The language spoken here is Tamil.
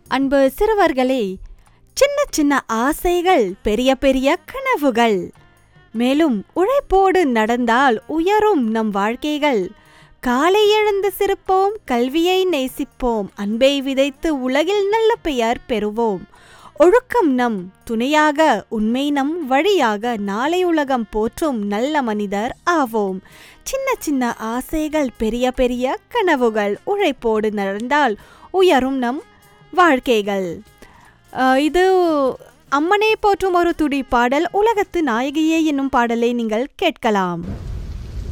அன்பு சிறுவர்களே சின்ன சின்ன ஆசைகள் பெரிய பெரிய கனவுகள் மேலும் உழைப்போடு நடந்தால் உயரும் நம் வாழ்க்கைகள் காலை எழுந்து சிரிப்போம் கல்வியை நேசிப்போம் அன்பை விதைத்து உலகில் நல்ல பெயர் பெறுவோம் ஒழுக்கம் நம் துணையாக உண்மை நம் வழியாக நாளை உலகம் போற்றும் நல்ல மனிதர் ஆவோம் சின்ன சின்ன ஆசைகள் பெரிய பெரிய கனவுகள் உழைப்போடு நடந்தால் உயரும் நம் வாழ்க்கைகள் அஹ், இது அம்மனை போற்றும் ஒரு துடி பாடல் உலகத்து நாயகியே என்னும் பாடலை நீங்கள் கேட்கலாம்